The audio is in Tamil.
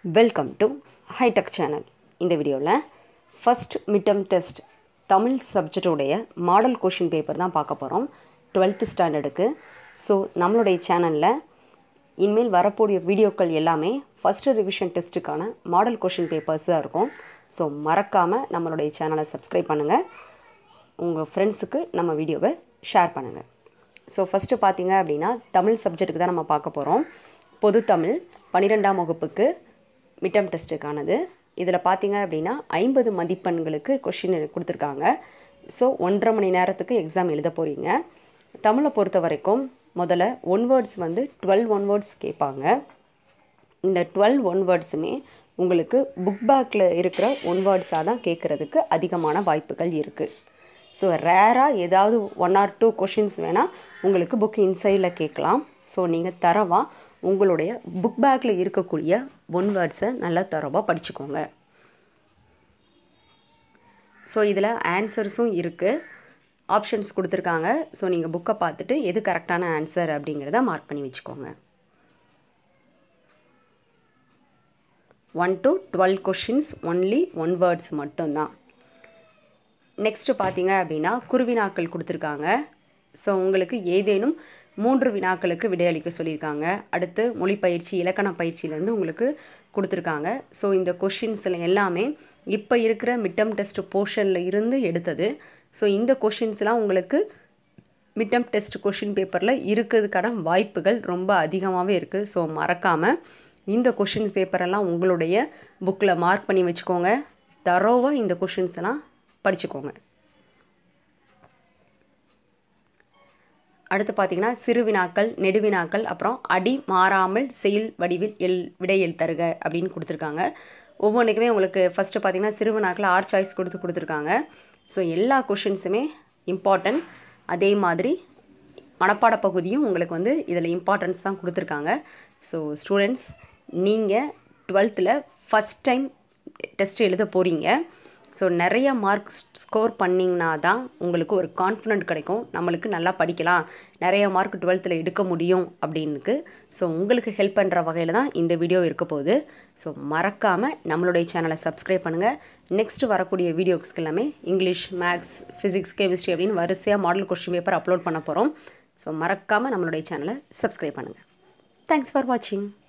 வெல்கம் டு ஹைடெக் சேனல் இந்த வீடியோவில் ஃபஸ்ட் மிட்டம் டெஸ்ட் தமிழ் சப்ஜெக்டோடைய மாடல் கொஷின் பேப்பர் தான் பார்க்க போகிறோம் டுவெல்த்து ஸ்டாண்டர்டுக்கு ஸோ நம்மளுடைய சேனலில் இனிமேல் வரக்கூடிய வீடியோக்கள் எல்லாமே ஃபஸ்ட்டு ரிவிஷன் டெஸ்ட்டுக்கான மாடல் கொஷின் பேப்பர்ஸ் தான் இருக்கும் ஸோ மறக்காமல் நம்மளுடைய சேனலை சப்ஸ்கிரைப் பண்ணுங்கள் உங்கள் ஃப்ரெண்ட்ஸுக்கு நம்ம வீடியோவை ஷேர் பண்ணுங்கள் ஸோ ஃபஸ்ட்டு பார்த்தீங்க அப்படின்னா தமிழ் சப்ஜெக்ட்டுக்கு தான் நம்ம பார்க்க போகிறோம் பொது தமிழ் பன்னிரெண்டாம் வகுப்புக்கு மிட்டம் டெஸ்ட்டுக்கானது இதில் பார்த்தீங்க அப்படின்னா ஐம்பது மதிப்பெண்களுக்கு கொஷின் கொடுத்துருக்காங்க ஸோ ஒன்றரை மணி நேரத்துக்கு எக்ஸாம் எழுத போகிறீங்க தமிழை பொறுத்த வரைக்கும் முதல்ல ஒன் வேர்ட்ஸ் வந்து டுவெல் ஒன் வேர்ட்ஸ் கேட்பாங்க இந்த டுவெல் ஒன் வேர்ட்ஸுமே உங்களுக்கு புக் பேக்கில் இருக்கிற ஒன் வேர்ட்ஸாக தான் கேட்குறதுக்கு அதிகமான வாய்ப்புகள் இருக்குது ஸோ ரேராக ஏதாவது ஒன் ஆர் டூ கொஷின்ஸ் வேணால் உங்களுக்கு புக் இன்சைடில் கேட்கலாம் ஸோ நீங்கள் தரவாக உங்களுடைய புக் பேக்கில் இருக்கக்கூடிய ஒன் வேர்ட்ஸை நல்லா தரவாக படிச்சுக்கோங்க ஸோ இதில் ஆன்சர்ஸும் இருக்குது ஆப்ஷன்ஸ் கொடுத்துருக்காங்க ஸோ நீங்கள் புக்கை பார்த்துட்டு எது கரெக்டான ஆன்சர் அப்படிங்கிறத மார்க் பண்ணி வச்சுக்கோங்க one to twelve questions only one words மட்டும்தான் நெக்ஸ்ட்டு பார்த்தீங்க அப்படின்னா குருவினாக்கள் கொடுத்துருக்காங்க ஸோ உங்களுக்கு ஏதேனும் மூன்று வினாக்களுக்கு விடையளிக்க சொல்லியிருக்காங்க அடுத்து மொழி பயிற்சி இலக்கண பயிற்சியிலேருந்து உங்களுக்கு கொடுத்துருக்காங்க ஸோ இந்த கொஷின்ஸில் எல்லாமே இப்போ இருக்கிற மிட்டம் டெஸ்ட் போர்ஷனில் இருந்து எடுத்தது ஸோ இந்த கொஷின்ஸ்லாம் உங்களுக்கு மிட்டம் டெஸ்ட் கொஷின் பேப்பரில் இருக்கிறதுக்கான வாய்ப்புகள் ரொம்ப அதிகமாகவே இருக்குது ஸோ மறக்காமல் இந்த கொஷின்ஸ் பேப்பரெல்லாம் உங்களுடைய புக்கில் மார்க் பண்ணி வச்சுக்கோங்க தரோவாக இந்த கொஷின்ஸ் எல்லாம் படிச்சுக்கோங்க அடுத்து பார்த்தீங்கன்னா சிறு வினாக்கள் நெடுவினாக்கள் அப்புறம் அடி மாறாமல் செயல் வடிவில் எல் விடை எல் தருக அப்படின்னு கொடுத்துருக்காங்க ஒவ்வொன்றுக்குமே உங்களுக்கு ஃபஸ்ட்டு பார்த்தீங்கன்னா சிறு வினாக்கள் ஆர் சாய்ஸ் கொடுத்து கொடுத்துருக்காங்க ஸோ எல்லா கொஷின்ஸுமே இம்பார்ட்டன்ட் அதே மாதிரி மனப்பாட பகுதியும் உங்களுக்கு வந்து இதில் இம்பார்ட்டன்ஸ் தான் கொடுத்துருக்காங்க ஸோ ஸ்டூடெண்ட்ஸ் நீங்கள் டுவெல்த்தில் ஃபஸ்ட் டைம் டெஸ்ட் எழுத போகிறீங்க ஸோ நிறைய மார்க் ஸ்கோர் பண்ணிங்கன்னா தான் உங்களுக்கு ஒரு கான்ஃபிடென்ட் கிடைக்கும் நம்மளுக்கு நல்லா படிக்கலாம் நிறைய மார்க் டுவெல்த்தில் எடுக்க முடியும் அப்படின்னுக்கு ஸோ உங்களுக்கு ஹெல்ப் பண்ணுற வகையில் தான் இந்த வீடியோ இருக்க போகுது ஸோ மறக்காமல் நம்மளுடைய சேனலை சப்ஸ்கிரைப் பண்ணுங்கள் நெக்ஸ்ட்டு வரக்கூடிய வீடியோஸ்க்கு எல்லாமே இங்கிலீஷ் மேக்ஸ் ஃபிசிக்ஸ் கெமிஸ்ட்ரி அப்படின்னு வரிசையாக மாடல் கொஸ்டின் பேப்பர் அப்லோட் பண்ண போகிறோம் ஸோ மறக்காமல் நம்மளுடைய சேனலை சப்ஸ்கிரைப் பண்ணுங்கள் தேங்க்ஸ் ஃபார் வாட்சிங்